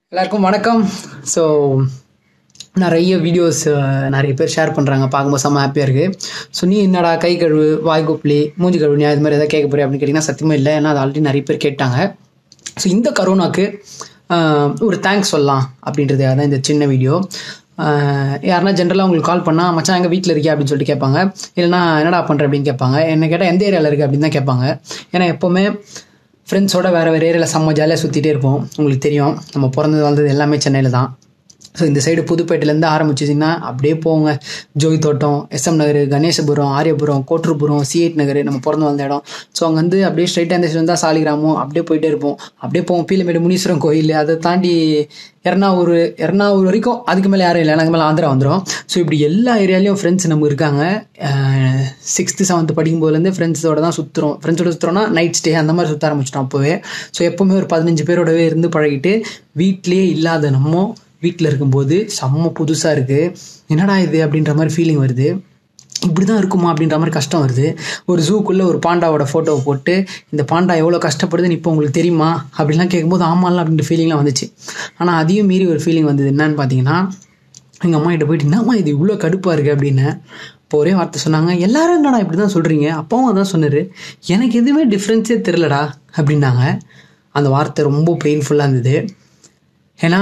எல்லாருக்கும் வணக்கம் ஸோ நிறைய வீடியோஸ் நிறைய பேர் ஷேர் பண்ணுறாங்க பார்க்கும்போது செம்ம ஹாப்பியாக இருக்குது ஸோ நீ என்னடா கை கழுவு வாய் குப்பிளி மூஞ்சி கழுவு நீ அது மாதிரி எதாவது கேட்க போறியா அப்படின்னு கேட்டிங்கன்னா சத்தியமாக இல்லை ஏன்னா அது ஆல்ரெடி நிறைய பேர் கேட்டாங்க ஸோ இந்த கரோனாக்கு ஆஹ், ஒரு தேங்க்ஸ் சொல்லலாம் அப்படின்றதுக்காக தான் இந்த சின்ன வீடியோ யாருன்னா ஜென்ரலாக உங்களுக்கு கால் பண்ணால் மச்சான் எங்கள் வீட்டில் இருக்கியா அப்படின்னு சொல்லிட்டு கேட்பாங்க இல்லைனா என்னடா பண்ணுற அப்படின்னு கேட்பாங்க என்ன கேட்டால் எந்த ஏரியாவில் இருக்குது அப்படின்னு தான் கேட்பாங்க ஏன்னா எப்போவுமே ஃப்ரெண்ட்ஸோட வேறு வேறு ஏரியாவில் செம்ம ஜாலியாக சுற்றிட்டே இருப்போம் உங்களுக்கு தெரியும் நம்ம பிறந்தது வளர்ந்தது எல்லாமே சென்னையில் தான் ஸோ இந்த சைடு புதுப்பேட்டையிலேருந்து ஆரம்பிச்சிச்சிங்கன்னா அப்படியே போங்க ஜோய் தோட்டம் எஸ்எம் நகர் கணேசபுரம் ஆரியபுரம் கோட்டூர்புரம் சிஎட் நகர் நம்ம பிறந்து வந்த இடம் ஸோ அங்கே வந்து அப்படியே ஸ்ட்ரைட்டாக இந்த சைடு தான் சாலிகிராமம் அப்படியே போயிட்டே இருப்போம் அப்படியே போவோம் பீலமேடு முனீஸ்வரன் கோயில் அதை தாண்டி எர்ணாவூர் எர்ணாவூர் வரைக்கும் அதுக்கு மேலே யாரும் இல்லை எனக்கு மேலே ஆந்திரா வந்துடும் ஸோ இப்படி எல்லா ஏரியாலையும் ஃப்ரெண்ட்ஸ் நம்ம இருக்காங்க சிக்ஸ்த்து செவன்த்து படிக்கும்போதுலேருந்து ஃப்ரெண்ட்ஸோட தான் சுற்றுறோம் ஃப்ரெண்ட்ஸோட சுற்றுறோம்னா நைட் ஸ்டே அந்த மாதிரி சுற்ற ஆரம்பிச்சிட்டோம் அப்போவே ஸோ எப்போவுமே ஒரு பதினஞ்சு பேரோடவே இருந்து பழகிட்டு வீட்டிலேயே இல்லாத நம்ம வீட்டில் இருக்கும்போது செம்ம புதுசாக இருக்குது என்னடா இது அப்படின்ற மாதிரி ஃபீலிங் வருது இப்படி தான் இருக்குமா அப்படின்ற மாதிரி கஷ்டம் வருது ஒரு ஜூக்குள்ளே ஒரு பாண்டாவோட ஃபோட்டோவை போட்டு இந்த பாண்டா எவ்வளோ கஷ்டப்படுதுன்னு இப்போ உங்களுக்கு தெரியுமா அப்படிலாம் கேட்கும்போது ஆமாம்ல அப்படின்ற ஃபீலிங்லாம் வந்துச்சு ஆனால் அதையும் மீறி ஒரு ஃபீலிங் வந்தது என்னன்னு பார்த்தீங்கன்னா எங்கள் அம்மா கிட்ட போயிட்டு என்னம்மா இது இவ்வளோ கடுப்பாக இருக்குது அப்படின்னு இப்போ ஒரே வார்த்தை சொன்னாங்க எல்லாரும் என்னடா இப்படி தான் சொல்கிறீங்க அப்பாவும் அதான் சொன்னார் எனக்கு எதுவுமே டிஃப்ரென்ஸே தெரிலடா அப்படின்னாங்க அந்த வார்த்தை ரொம்ப பெயின்ஃபுல்லாக இருந்தது ஏன்னா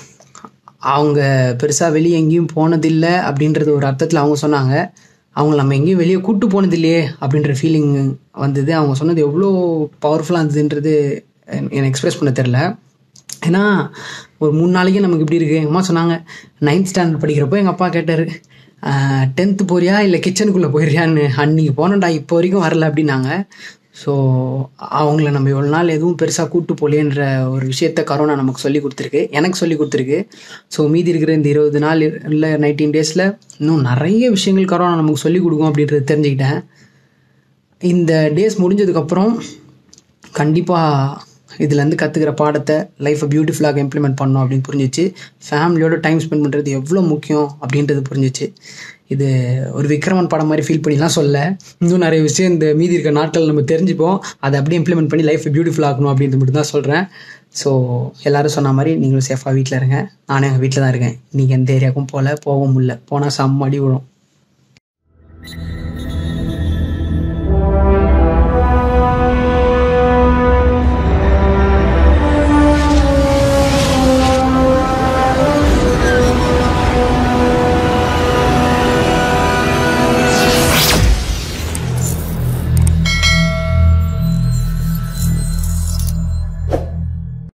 அவங்க பெருசாக வெளியே எங்கேயும் போனதில்லை அப்படின்றது ஒரு அர்த்தத்தில் அவங்க சொன்னாங்க அவங்க நம்ம எங்கேயும் வெளியே கூட்டு போனதில்லையே அப்படின்ற ஃபீலிங் வந்தது அவங்க சொன்னது எவ்வளோ பவர்ஃபுல்லாக இருந்ததுன்றது என்- எனக்கு எக்ஸ்பிரஸ் பண்ண தெரில ஏன்னா ஒரு மூணு நாளைக்கு நமக்கு இப்படி இருக்குது எங்கள் அம்மா சொன்னாங்க நைன்த் ஸ்டாண்டர்ட் படிக்கிறப்போ எங்கள் அப்பா கேட்டார் டென்த்து போறியா இல்லை கிச்சனுக்குள்ளே போயிடுறியான்னு அன்னைக்கு போனேன்டா இப்போ வரைக்கும் வரல அப்படின்னாங்க ஸோ அவங்கள நம்ம இவ்வளோ நாள் எதுவும் பெருசாக கூட்டு போலேன்ற ஒரு விஷயத்த கரோனா நமக்கு சொல்லி கொடுத்துருக்கு எனக்கு சொல்லி கொடுத்துருக்கு ஸோ மீதி இருக்கிற இந்த இருபது நாள் இல்லை நைன்டீன் டேஸில் இன்னும் நிறைய விஷயங்கள் கரோனா நமக்கு சொல்லி கொடுக்கும் அப்படின்றது தெரிஞ்சுக்கிட்டேன் இந்த டேஸ் முடிஞ்சதுக்கப்புறம் கண்டிப்பாக இதுலேருந்து கற்றுக்கிற பாடத்தை லைஃப்பை பியூட்டிஃபுல்லாக இம்ப்ளிமெண்ட் பண்ணோம் அப்படின்னு புரிஞ்சிச்சு ஃபேமிலியோட டைம் ஸ்பெண்ட் பண்ணுறது எவ்வளோ முக்கியம் அப்படின்றது புரிஞ்சிச்சு இது ஒரு விக்ரமன் படம் மாதிரி ஃபீல் பண்ணிலாம் சொல்ல இன்னும் நிறைய விஷயம் இந்த மீதி இருக்க நாட்கள் நம்ம தெரிஞ்சுப்போம் அதை அப்படியே இம்ப்ளிமெண்ட் பண்ணி லைஃப்பை பியூட்டிஃபுல் ஆக்கணும் அப்படின்றது மட்டும் தான் சொல்கிறேன் ஸோ எல்லாரும் சொன்ன மாதிரி நீங்களும் சேஃபாக வீட்டில் இருங்க நானும் எங்கள் வீட்டில் தான் இருக்கேன் நீங்கள் எந்த ஏரியாவுக்கும் போகல போகவும் முடியல போனால் செம்ம அடி விழும்